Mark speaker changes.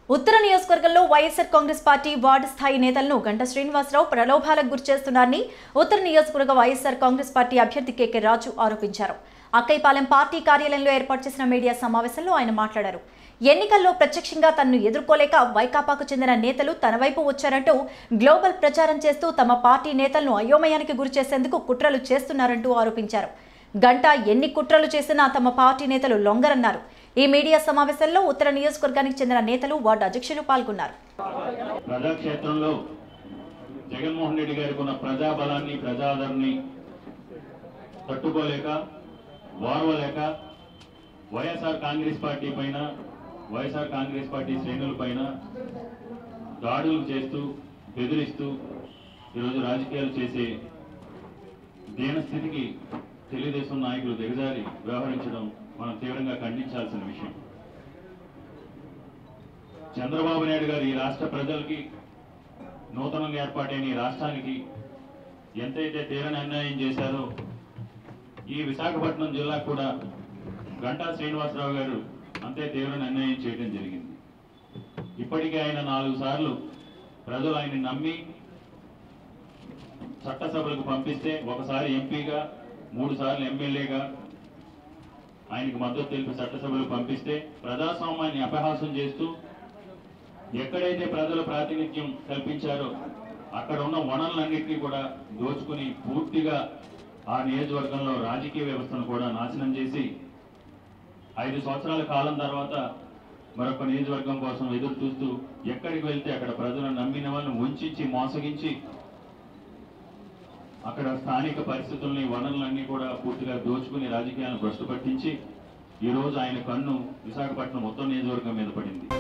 Speaker 1: ఉత్తర నియోజకవర్గంలో YSR Congress party ward స్థాయి నేతలను గంట శ్రీనివాసరావు ప్రలోభాలకు గురిచేస్తున్నారని ఉత్తర నియోజకవర్గ వైఎస్ఆర్ కాంగ్రెస్ పార్టీ అభ్యర్థి కేకే రాజు ఆరోపించారు అక్కైపాలెం పార్టీ కార్యాలయంలో ఏర్పాటు చేసిన మీడియా సమావేశంలో ఆయన మాట్లాడారు ఎన్నికల్లో ప్రత్యక్షంగా తనను ఎదుర్కోలేక వైకాపాకు చెందిన నేతలు తన వైపు వచ్చారంటూ గ్లోబల్ ప్రచారం చేస్తూ తమ పార్టీ నేతలను అయోమయానికి గురిచేసేందుకు కుట్రలు చేస్తున్నారంటూ ఆరోపించారు గంట ఎన్ని కుట్రలు చేసినా తమ పార్టీ నేతలు లొంగరన్నారు ఈ మీడియా సమావేశంలో ఉత్తర నియోజకవర్గానికి చెందిన నేతలు వార్డు అధ్యక్షులు పాల్గొన్నారు
Speaker 2: ప్రజాక్షేత్రంలో జగన్మోహన్ రెడ్డి గారికి ఉన్న ప్రజాబలాన్ని ప్రజాదరణని తట్టుకోలేక వారవలేక వైఎస్ఆర్ కాంగ్రెస్ పార్టీ పైన వైఎస్ఆర్ కాంగ్రెస్ పార్టీ శ్రేణుల పైన దాడులు చేస్తూ బెదిరిస్తూ ఈరోజు రాజకీయాలు చేసే దీనస్థితికి తెలుగుదేశం నాయకులు దిగజారి వ్యవహరించడం మనం తీవ్రంగా ఖండించాల్సిన విషయం చంద్రబాబు నాయుడు గారు ఈ రాష్ట్ర ప్రజలకి నూతనంగా ఏర్పాటైన ఈ రాష్ట్రానికి ఎంతైతే తీరని అన్యాయం చేశారో ఈ విశాఖపట్నం జిల్లా కూడా గంటా శ్రీనివాసరావు గారు అంతే తీవ్రని అన్యాయం చేయడం జరిగింది ఇప్పటికే ఆయన నాలుగు సార్లు ప్రజలు ఆయన్ని నమ్మి చట్టసభలకు పంపిస్తే ఒకసారి ఎంపీగా మూడు సార్లు ఎమ్మెల్యేగా ఆయనకు మద్దతు తెలిపి చట్టసభలకు పంపిస్తే ప్రజాస్వామ్యాన్ని అపహాసం చేస్తూ ఎక్కడైతే ప్రజలు ప్రాతినిధ్యం కల్పించారో అక్కడ ఉన్న వనరులన్నింటినీ కూడా దోచుకుని పూర్తిగా ఆ నియోజకవర్గంలో రాజకీయ వ్యవస్థను కూడా నాశనం చేసి ఐదు సంవత్సరాల కాలం తర్వాత మరొక నియోజకవర్గం కోసం ఎదురు చూస్తూ ఎక్కడికి వెళ్తే అక్కడ ప్రజలను నమ్మిన వాళ్ళని ఉంచి మోసగించి అక్కడ స్థానిక పరిస్థితుల్ని వనరులన్నీ కూడా పూర్తిగా దోచుకుని రాజకీయాలను భ్రష్టు పట్టించి ఈ రోజు ఆయన కన్ను విశాఖపట్నం మొత్తం నియోజకవర్గం మీద పడింది